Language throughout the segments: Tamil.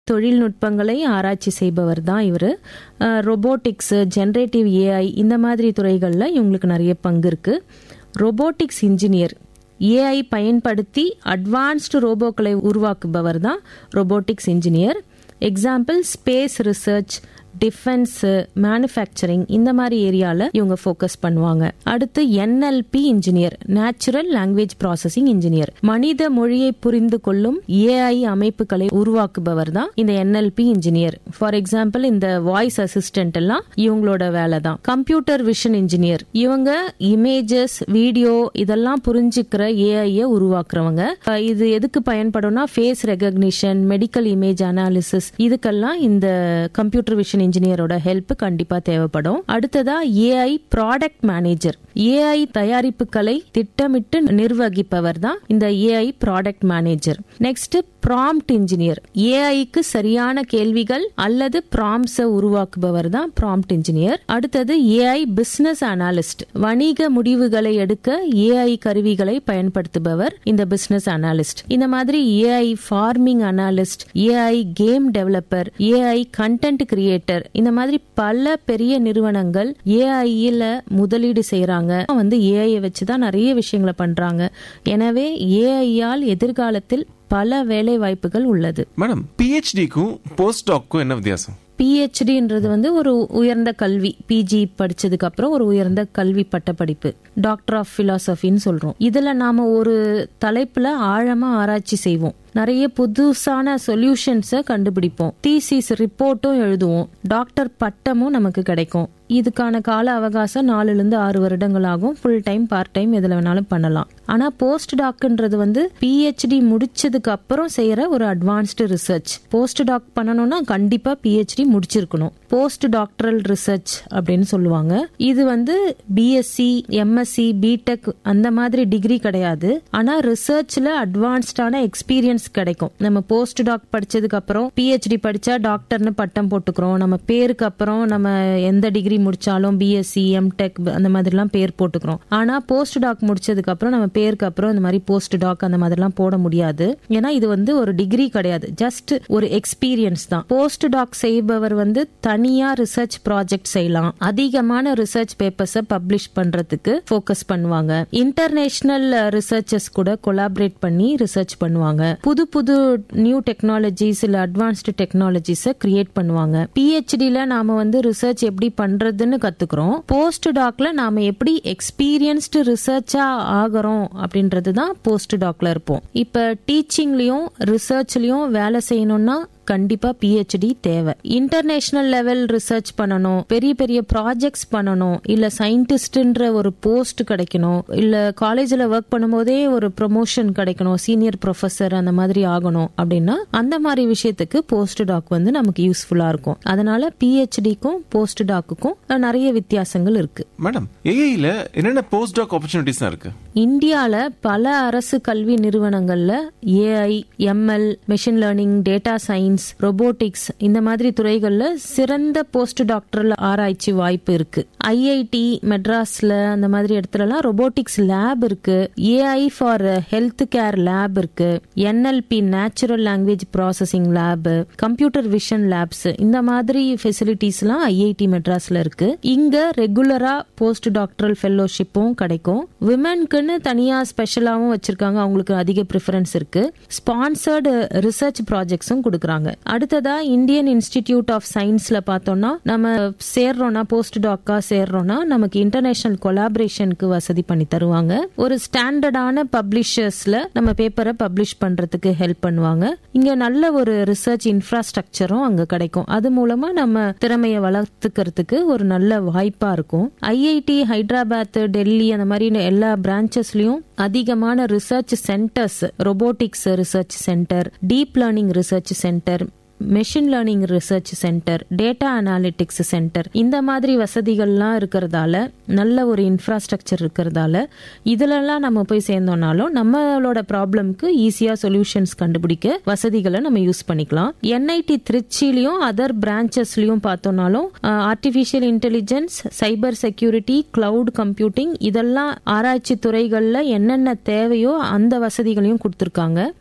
தொழில்நுட்பங்களை ஆராய்ச்சி செய்பவர் தான் இவர் ரொபோட்டிக்ஸ் ஜென்ரேட்டிவ் ஏஐ இந்த மாதிரி துறைகளில் இவங்களுக்கு நிறைய பங்கு இருக்கு ரொபோட்டிக்ஸ் இன்ஜினியர் ஏஐ பயன்படுத்தி அட்வான்ஸ்டு ரோபோக்களை உருவாக்குபவர் தான் robotics engineer example space research defence manufacturing இந்த மாதிரி ஏரியால இவங்க ஃபோக்கஸ் பண்ணுவாங்க அடுத்து NLP engineer natural language processing engineer மனித மொழியை புரிந்து கொள்ளும் ஏஐ அமைப்புகளை உருவாக்குபவர் தான் இந்த என்எல்பி இன்ஜினியர் ஃபார் எக்ஸாம்பிள் இந்த வாய்ஸ் அசிஸ்டன்ட் எல்லாம் இவங்களோட வேலை தான் கம்ப்யூட்டர் விஷன் இன்ஜினியர் இவங்க இமேஜஸ் வீடியோ இதெல்லாம் புரிஞ்சுக்கிற ஏஐய உருவாக்குறவங்க அஹ் இது எதுக்கு பயன்படும்னா face recognition medical image analysis இதுக்கெல்லாம் இந்த கம்ப்யூட்டர் விஷன் இன்ஜினியரோட ஹெல்ப் கண்டிப்பா தேவைப்படும் அடுத்ததா ஏஐ ப்ராடக்ட் மேனேஜர் ஏஐ தயாரிப்புகளை திட்டமிட்டு நிர்வகிப்பவர் தான் இந்த AI product manager next prompt engineer ஏஐக்கு சரியான கேள்விகள் அல்லது ப்ராம்ஸ உருவாக்குபவர் தான் ப்ராம்ப்ட் இன்ஜினியர் அடுத்தது ஏஐ பிசினஸ் அனாலிஸ்ட் வணிக முடிவுகளை எடுக்க ஏஐ கருவிகளை பயன்படுத்துபவர் இந்த பிசினஸ் அனாலிஸ்ட் இந்த மாதிரி AI farming analyst AI game developer AI content creator இந்த மாதிரி பல பெரிய நிறுவனங்கள் ஏஐல முதலீடு செய்யறாங்க வந்து ஏஐ வச்சு தான் நிறைய விஷயங்களை பண்றாங்க எனவே ஏஐயால் எதிர்காலத்தில் பல வேலை வாய்ப்புகள் உள்ளது மேடம் பிஹெச்டிக்கும் போஸ்ட் டாக்கும் என்ன வித்தியாசம் பிஹெச்டின்றது வந்து ஒரு உயர்ந்த கல்வி பிஜி படிச்சதுக்கு அப்புறம் ஒரு உயர்ந்த கல்வி பட்டப்படிப்பு டாக்டர் ஆஃப் பிலாசபின்னு சொல்றோம் இதுல நாம ஒரு தலைப்புல ஆழமா ஆராய்ச்சி செய்வோம் நிறைய புதுசான சொல்யூஷன்ஸை கண்டுபிடிப்போம் தீசிஸ் ரிப்போர்ட்டும் எழுதுவோம் டாக்டர் பட்டமும் நமக்கு கிடைக்கும் இதுக்கான கால அவகாசம் நாலுல இருந்து ஆறு வருடங்கள் ஆகும் ஃபுல் டைம் பார்ட் டைம் எதுல வேணாலும் பண்ணலாம் ஆனா போஸ்ட் டாக்ன்றது வந்து பிஹெச்டி முடிச்சதுக்கு அப்புறம் செய்யற ஒரு அட்வான்ஸ்டு ரிசர்ச் போஸ்ட் டாக் பண்ணணும்னா கண்டிப்பா பிஹெச்டி முடிச்சிருக்கணும் போஸ்ட் டாக்டரல் ரிசர்ச் அப்படின்னு சொல்லுவாங்க இது வந்து பிஎஸ்சி எம்எஸ்சி பிடெக் அந்த மாதிரி டிகிரி கிடையாது ஆனா ரிசர்ச்ல அட்வான்ஸ்டான எக்ஸ்பீரியன்ஸ் கிடைக்கும் நம்ம போஸ்ட் டாக் படிச்சதுக்கு அப்புறம் பிஹெச்டி படிச்சா டாக்டர்னு பட்டம் போட்டுக்கிறோம் நம்ம பேருக்கு அப்புறம் நம்ம எந்த டிகிரி முடிச்சாலும் பிஎஸ்சி எம்டெக் அந்த மாதிரிலாம் பேர் போட்டுக்கிறோம் ஆனா போஸ்ட் டாக் முடிச்சதுக்கு அப்புறம் நம்ம பேருக்கு அப்புறம் இந்த மாதிரி போஸ்ட் டாக் அந்த மாதிரிலாம் போட முடியாது ஏன்னா இது வந்து ஒரு டிகிரி கிடையாது ஜஸ்ட் ஒரு எக்ஸ்பீரியன்ஸ் தான் போஸ்ட் டாக் செய்பவர் வந்து தனியா ரிசர்ச் ப்ராஜெக்ட் செய்யலாம் அதிகமான ரிசர்ச் பேப்பர்ஸை பப்ளிஷ் பண்றதுக்கு ஃபோக்கஸ் பண்ணுவாங்க இன்டர்நேஷனல் ரிசர்ச்சர்ஸ் கூட கொலாபரேட் பண்ணி ரிசர்ச் பண்ணுவாங்க புது புது நியூ டெக்னாலஜிஸ் இல்ல அட்வான்ஸ்டு டெக்னாலஜிஸை கிரியேட் பண்ணுவாங்க பிஹெச்டில நாம வந்து ரிசர்ச் எப்படி பண்றதுன்னு கத்துக்கிறோம் போஸ்ட் டாக்ல நாம எப்படி எக்ஸ்பீரியன்ஸ்டு ரிசர்ச்சா ஆகிறோம் அப்படின்றது தான் போஸ்ட் டாக்ல இருப்போம் இப்ப டீச்சிங்லயும் ரிசர்ச்லயும் வேலை செய்யணும்னா கண்டிப்பா பிஹெச்டி தேவை இன்டர்நேஷனல் லெவல் ரிசர்ச் பண்ணணும் பெரிய பெரிய ப்ராஜெக்ட்ஸ் பண்ணணும் இல்ல சயின்டிஸ்ட்ன்ற ஒரு போஸ்ட் கிடைக்கணும் இல்ல காலேஜ்ல ஒர்க் பண்ணும்போதே ஒரு ப்ரொமோஷன் கிடைக்கணும் சீனியர் ப்ரொஃபசர் அந்த மாதிரி ஆகணும் அப்படின்னா அந்த மாதிரி விஷயத்துக்கு போஸ்ட் டாக் வந்து நமக்கு யூஸ்ஃபுல்லா இருக்கும் அதனால பிஹெச்டிக்கும் போஸ்ட் டாக்குக்கும் நிறைய வித்தியாசங்கள் இருக்கு மேடம் ஏஐல என்னென்ன போஸ்ட் டாக் ஆப்பர்ச்சுனிட்டிஸ் இருக்கு இந்தியால பல அரசு கல்வி நிறுவனங்கள்ல AI ML machine learning data science robotics இந்த மாதிரி துறைகள்ல சிறந்த போஸ்ட் டாக்டரல் ஆராய்ச்சி வாய்ப்பு இருக்கு ஐஐடி மெட்ராஸ்ல அந்த மாதிரி இடத்துலலாம் ரொபோட்டிக்ஸ் லேப் இருக்கு AI for health care lab இருக்கு NLP natural language processing lab computer vision labs இந்த மாதிரி ஃபெசிலிட்டிஸ்லாம் ஐஐடி மெட்ராஸ்ல இருக்கு இங்க ரெகுலரா போஸ்ட் டாக்டரல் ஃபெல்லோஷிப்பும் கிடைக்கும் விமென்க்குன்னு தனியா ஸ்பெஷலாவும் வச்சிருக்காங்க அவங்களுக்கு அதிக ப்ரிஃபரன்ஸ் இருக்கு ஸ்பான்சர்டு ரிசர்ச் ப்ராஜெக்ட்ஸும் கொடுக்குறாங்க அடுத்ததா இந்தியன் இன்ஸ்டிடியூட் ஆஃப் சயின்ஸ்ல பார்த்தோம்னா நம்ம சேர்றோம்னா போஸ்ட் டாக்கா சேர்றோம்னா நமக்கு இன்டர்நேஷனல் கொலாபரேஷனுக்கு வசதி பண்ணி தருவாங்க ஒரு ஸ்டாண்டர்டான பப்ளிஷர்ஸ்ல நம்ம பேப்பரை பப்ளிஷ் பண்றதுக்கு ஹெல்ப் பண்ணுவாங்க இங்க நல்ல ஒரு ரிசர்ச் இன்ஃப்ராஸ்ட்ரக்சரும் அங்க கிடைக்கும் அது மூலமா நம்ம திறமையை வளர்த்துக்கிறதுக்கு ஒரு நல்ல வாய்ப்பா இருக்கும் ஐஐடி ஹைதராபாத் டெல்லி அந்த மாதிரி எல்லா பிரான்ச்சஸ்லயும் அதிகமான research centres robotics research centre deep learning research centre machine learning research centre data analytics centre இந்த மாதிரி வசதிகள்லாம் இருக்கிறதால நல்ல ஒரு இன்ஃப்ராஸ்ட்ரக்சர் இருக்கிறதால இதுலலாம் நம்ம போய் சேர்ந்தோம்னாலும் நம்மளோட ப்ராப்ளம்க்கு ஈஸியா சொல்யூஷன்ஸ் கண்டுபிடிக்க வசதிகளை நம்ம யூஸ் பண்ணிக்கலாம் என்ஐடி திருச்சிலையும் அதர் பிரான்ச்சஸ்லயும் பார்த்தோம்னாலும் artificial intelligence cyber security cloud computing இதெல்லாம் ஆராய்ச்சி துறைகள்ல என்னென்ன தேவையோ அந்த வசதிகளையும் கொடுத்துருக்காங்க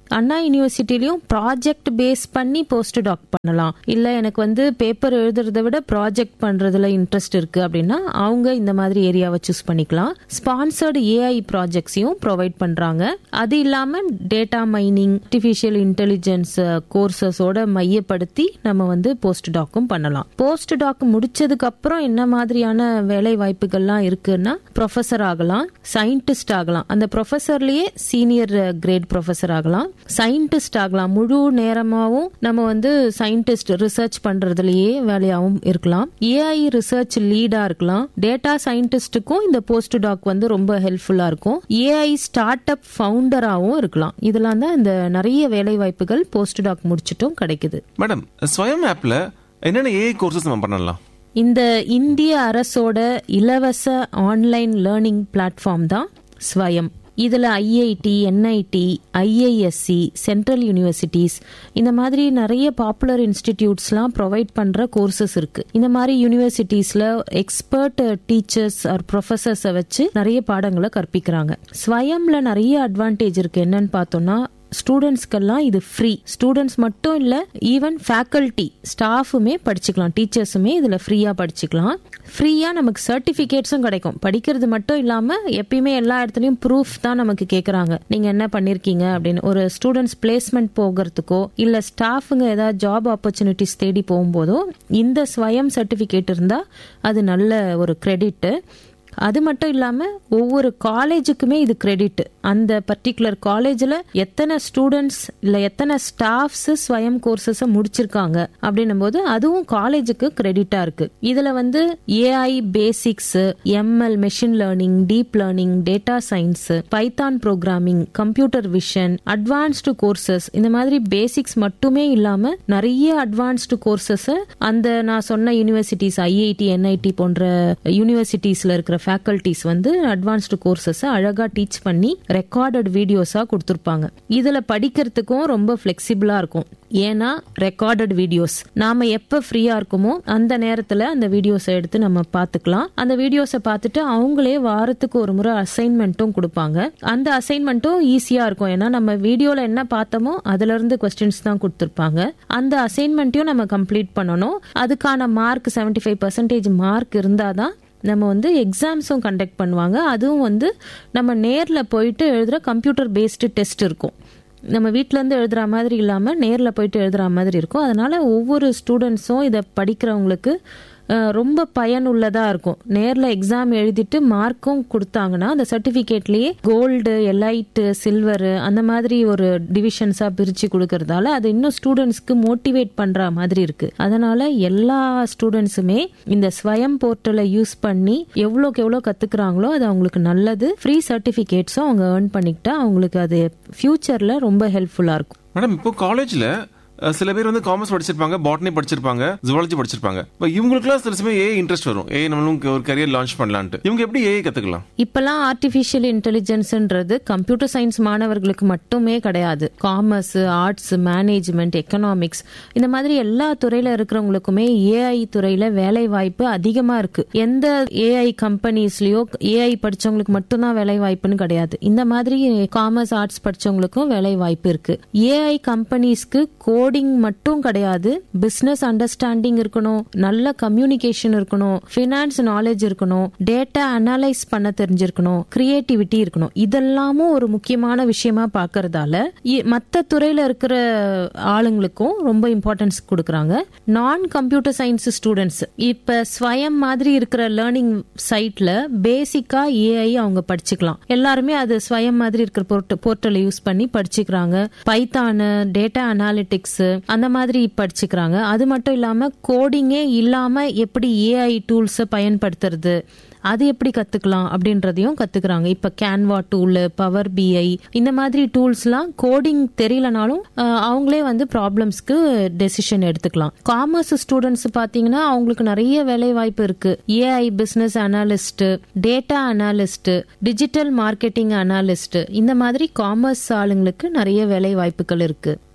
அண்ணா யூனிவர்சிட்டிலையும் ப்ராஜெக்ட் பேஸ் பண்ணி போஸ்ட் டாக் பண்ணலாம் இல்ல எனக்கு வந்து பேப்பர் எழுதுறதை விட ப்ராஜெக்ட் பண்றதுல இன்ட்ரெஸ்ட் இருக்கு அப்படின்னா அவங்க இந்த மாதிரி ஏரியாவை சூஸ் பண்ணிக்கலாம் ஸ்பான்சர்டு ஏஐ ப்ராஜெக்ட்ஸையும் ப்ரொவைட் பண்றாங்க அது இல்லாம டேட்டா மைனிங் ஆர்டிஃபிஷியல் இன்டெலிஜென்ஸ் கோர்சஸோட மையப்படுத்தி நம்ம வந்து போஸ்ட் டாக்கும் பண்ணலாம் போஸ்ட் டாக் முடிச்சதுக்கு அப்புறம் என்ன மாதிரியான வேலை வாய்ப்புகள்லாம் இருக்குன்னா ப்ரொஃபஸர் ஆகலாம் சயின்டிஸ்ட் ஆகலாம் அந்த ப்ரொஃபஸர்லயே சீனியர் கிரேட் ப்ரொஃபஸர் ஆகலாம் சயின்டிஸ்ட் ஆகலாம் முழு நேரமாவும் நம்ம வந்து சயின்டிஸ்ட் ரிசர்ச் பண்றதுலயே வேலையாகவும் இருக்கலாம் ஏஐ ரிசர்ச் லீடா இருக்கலாம் டேட்டா சயின்டிஸ்டுக்கும் இந்த போஸ்ட் டாக் வந்து ரொம்ப ஹெல்ப்ஃபுல்லா இருக்கும் ஏஐ ஸ்டார்ட் அப் ஃபவுண்டராகவும் இருக்கலாம் இதெல்லாம் தான் இந்த நிறைய வேலை வாய்ப்புகள் போஸ்ட் டாக் முடிச்சிட்டும் கிடைக்குது மேடம் ஸ்வயம் ஆப்ல என்னென்ன ஏஐ கோர்சஸ் நம்ம பண்ணலாம் இந்த இந்திய அரசோட இலவச ஆன்லைன் லேர்னிங் பிளாட்ஃபார்ம் தான் ஸ்வயம் இதுல IIT NIT IISc central universities இந்த மாதிரி நிறைய பாப்புலர் இன்ஸ்டிடியூட்ஸ்லாம் ப்ரொவைட் பண்ற கோர்சஸ் இருக்கு இந்த மாதிரி யூனிவர்சிட்டிஸ்ல எக்ஸ்பர்ட் டீச்சர்ஸ் ஆர் ப்ரொஃபசர்ஸை வச்சு நிறைய பாடங்களை கற்பிக்கிறாங்க ஸ்வயம்ல நிறைய அட்வான்டேஜ் இருக்கு என்னன்னு பார்த்தோம்னா ஸ்டூடெண்ட்ஸ்க்கெல்லாம் இது ஃப்ரீ ஸ்டூடெண்ட்ஸ் மட்டும் இல்ல ஈவன் ஃபேக்கல்டி ஸ்டாஃபுமே படிச்சுக்கலாம் டீச்சர்ஸுமே இதுல ஃப்ரீயா படிச்சுக்கலாம் ஃப்ரீயா நமக்கு சர்டிபிகேட்ஸும் கிடைக்கும் படிக்கிறது மட்டும் இல்லாம எப்பயுமே எல்லா இடத்துலயும் ப்ரூஃப் தான் நமக்கு கேக்குறாங்க நீங்க என்ன பண்ணிருக்கீங்க அப்படின்னு ஒரு ஸ்டூடெண்ட்ஸ் பிளேஸ்மெண்ட் போகிறதுக்கோ இல்ல ஸ்டாஃபுங்க ஏதாவது ஜாப் ஆப்பர்ச்சுனிட்டிஸ் தேடி போகும்போதோ இந்த ஸ்வயம் சர்டிபிகேட் இருந்தா அது நல்ல ஒரு கிரெடிட் அது மட்டும் இல்லாம ஒவ்வொரு காலேஜுக்குமே இது கிரெடிட் அந்த பர்டிகுலர் காலேஜ்ல எத்தனை ஸ்டூடெண்ட்ஸ் இல்ல எத்தனை ஸ்டாஃப்ஸ் ஸ்வயம் கோர்சஸ் முடிச்சிருக்காங்க அப்படின்னும் போது அதுவும் காலேஜுக்கு கிரெடிட்டா இருக்கு இதுல வந்து AI basics ML machine learning deep learning data science Python programming computer vision advanced courses இந்த மாதிரி பேசிக்ஸ் மட்டுமே இல்லாம நிறைய அட்வான்ஸ்டு கோர்சஸ் அந்த நான் சொன்ன யூனிவர்சிட்டிஸ் ஐஐடி என்ஐடி போன்ற யூனிவர்சிட்டிஸ்ல இருக்கிற ஃபேக்கல்டிஸ் வந்து அட்வான்ஸ்டு கோர்சஸ் அழகா டீச் பண்ணி ரெக்கார்டட் வீடியோஸா கொடுத்துருப்பாங்க இதுல படிக்கிறதுக்கும் ரொம்ப ஃபிளெக்சிபிளா இருக்கும் ஏன்னா ரெக்கார்டட் வீடியோஸ் நாம எப்ப ஃப்ரீயா இருக்குமோ அந்த நேரத்துல அந்த வீடியோஸை எடுத்து நம்ம பாத்துக்கலாம் அந்த வீடியோஸை பார்த்துட்டு அவங்களே வாரத்துக்கு ஒரு முறை அசைன்மெண்ட்டும் கொடுப்பாங்க அந்த அசைன்மெண்ட்டும் ஈஸியா இருக்கும் ஏன்னா நம்ம வீடியோல என்ன பார்த்தோமோ அதுல இருந்து கொஸ்டின்ஸ் தான் கொடுத்துருப்பாங்க அந்த அசைன்மெண்ட்டையும் நம்ம கம்ப்ளீட் பண்ணணும் அதுக்கான mark seventy five percentage mark இருந்தாதான் நம்ம வந்து எக்ஸாம்ஸும் கண்டக்ட் பண்ணுவாங்க அதுவும் வந்து நம்ம நேரில் போயிட்டு எழுதுகிற கம்ப்யூட்டர் பேஸ்டு டெஸ்ட் இருக்கும் நம்ம வீட்டிலேருந்து எழுதுகிற மாதிரி இல்லாமல் நேரில் போயிட்டு எழுதுகிற மாதிரி இருக்கும் அதனால ஒவ்வொரு ஸ்டூடெண்ட்ஸும் இதை படிக்கிறவங்களுக்கு ரொம்ப பயனுள்ளதாக இருக்கும் நேரில் எக்ஸாம் எழுதிட்டு மார்க்கும் கொடுத்தாங்கன்னா அந்த சர்டிஃபிகேட்லேயே கோல்டு எலைட்டு சில்வரு அந்த மாதிரி ஒரு டிவிஷன்ஸாக பிரித்து கொடுக்கறதால அது இன்னும் ஸ்டூடெண்ட்ஸ்க்கு மோட்டிவேட் பண்ணுற மாதிரி இருக்கு அதனால எல்லா ஸ்டூடெண்ட்ஸுமே இந்த ஸ்வயம் போர்ட்டலை யூஸ் பண்ணி எவ்வளோக்கு எவ்வளோ கற்றுக்குறாங்களோ அது அவங்களுக்கு நல்லது ஃப்ரீ சர்டிஃபிகேட்ஸும் அவங்க ஏர்ன் பண்ணிக்கிட்டா அவங்களுக்கு அது ஃபியூச்சரில் ரொம்ப ஹெல்ப்ஃபுல்லாக இருக்கும் மேடம் இப்போ காலேஜ்ல சில பேர் வந்து காமர்ஸ் படிச்சிருப்பாங்க பாட்னி படிச்சிருப்பாங்க ஜுவாலஜி படிச்சிருப்பாங்க இப்போ இவங்களுக்குலாம் சில சமயம் ஏஐ இன்ட்ரெஸ்ட் வரும் ஏ நம்மளும் ஒரு கரியர் லான்ச் பண்ணலான்ட்டு இவங்க எப்படி ஏஐ கத்துக்கலாம் இப்பெல்லாம் ஆர்டிபிஷியல் இன்டெலிஜென்ஸ்ன்றது கம்ப்யூட்டர் சயின்ஸ் மாணவர்களுக்கு மட்டுமே கிடையாது காமர்ஸ் ஆர்ட்ஸ் மேனேஜ்மெண்ட் எக்கனாமிக்ஸ் இந்த மாதிரி எல்லா துறையில இருக்கிறவங்களுக்குமே ஏஐ துறையில வேலை வாய்ப்பு அதிகமா இருக்கு எந்த ஏஐ கம்பெனிஸ்லயோ ஏஐ படிச்சவங்களுக்கு மட்டும்தான் வேலை வாய்ப்புன்னு கிடையாது இந்த மாதிரி காமர்ஸ் ஆர்ட்ஸ் படிச்சவங்களுக்கும் வேலை வாய்ப்பு இருக்கு ஏஐ கம்பெனிஸ்க்கு கோடிங் மட்டும் கிடையாது பிசினஸ் அண்டர்ஸ்டாண்டிங் இருக்கணும் நல்ல கம்யூனிகேஷன் இருக்கணும் பினான்ஸ் நாலேஜ் இருக்கணும் டேட்டா அனலைஸ் பண்ண தெரிஞ்சிருக்கணும் கிரியேட்டிவிட்டி இருக்கணும் இதெல்லாமும் ஒரு முக்கியமான விஷயமா பாக்குறதால மத்த துறையில இருக்கிற ஆளுங்களுக்கும் ரொம்ப இம்பார்ட்டன்ஸ் கொடுக்கறாங்க நான் கம்ப்யூட்டர் சயின்ஸ் ஸ்டூடெண்ட்ஸ் இப்ப ஸ்வயம் மாதிரி இருக்கிற லேர்னிங் சைட்ல பேசிக்கா ஏஐ அவங்க படிச்சுக்கலாம் எல்லாருமே அது ஸ்வயம் மாதிரி இருக்கிற போர்ட்டலை யூஸ் பண்ணி படிச்சுக்கிறாங்க பைத்தானு டேட்டா அனாலிட்டிக்ஸ் அந்த மாதிரி படிச்சுக்கிறாங்க அது மட்டும் இல்லாம கோடிங்கே இல்லாம எப்படி ஏஐ டூல்ஸ் பயன்படுத்துறது அது எப்படி கத்துக்கலாம் அப்படின்றதையும் கத்துக்கிறாங்க இப்ப கேன்வா டூல் பவர் பிஐ இந்த மாதிரி டூல்ஸ்லாம் கோடிங் தெரியலனாலும் அவங்களே வந்து ப்ராப்ளம்ஸ்க்கு டெசிஷன் எடுத்துக்கலாம் காமர்ஸ் ஸ்டூடெண்ட்ஸ் பாத்தீங்கன்னா அவங்களுக்கு நிறைய வேலை வாய்ப்பு இருக்கு AI business analyst data analyst digital marketing analyst இந்த மாதிரி காமர்ஸ் ஆளுங்களுக்கு நிறைய வேலை வாய்ப்புகள் இருக்கு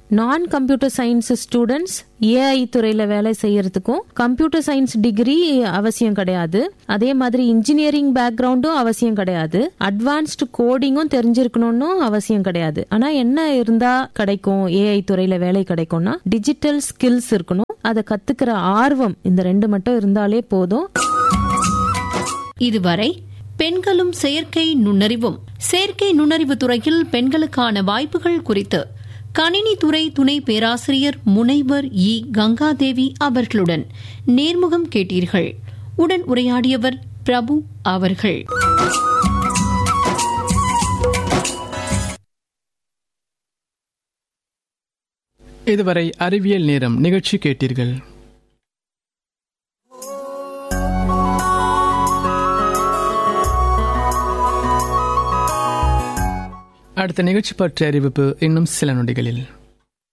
நான் கம்ப்யூட்டர் சயின்ஸ் ஸ்டூடெண்ட்ஸ் ஏஐ துறையில வேலை செய்யறதுக்கும் கம்ப்யூட்டர் சயின்ஸ் டிகிரி அவசியம் கிடையாது அதே மாதிரி இன்ஜினியரிங் பேக்ரவுண்டும் அவசியம் கிடையாது அட்வான்ஸ்டு கோடிங்கும் தெரிஞ்சிருக்கணும்னு அவசியம் கிடையாது ஆனா என்ன இருந்தா கிடைக்கும் ஏஐ துறையில வேலை கிடைக்கும்னா டிஜிட்டல் ஸ்கில்ஸ் இருக்கணும் அதை கத்துக்கிற ஆர்வம் இந்த ரெண்டு மட்டும் இருந்தாலே போதும் இதுவரை பெண்களும் செயற்கை நுண்ணறிவும் செயற்கை நுண்ணறிவு துறையில் பெண்களுக்கான வாய்ப்புகள் குறித்து கணினித்துறை துணை பேராசிரியர் முனைவர் இ கங்காதேவி அவர்களுடன் நேர்முகம் கேட்டீர்கள் உடன் உரையாடியவர் பிரபு அவர்கள் இதுவரை அறிவியல் நேரம் நிகழ்ச்சி கேட்டீர்கள் அடுத்த நிகழ்ச்சி பற்றிய அறிவிப்பு இன்னும் சில நொடிகளில்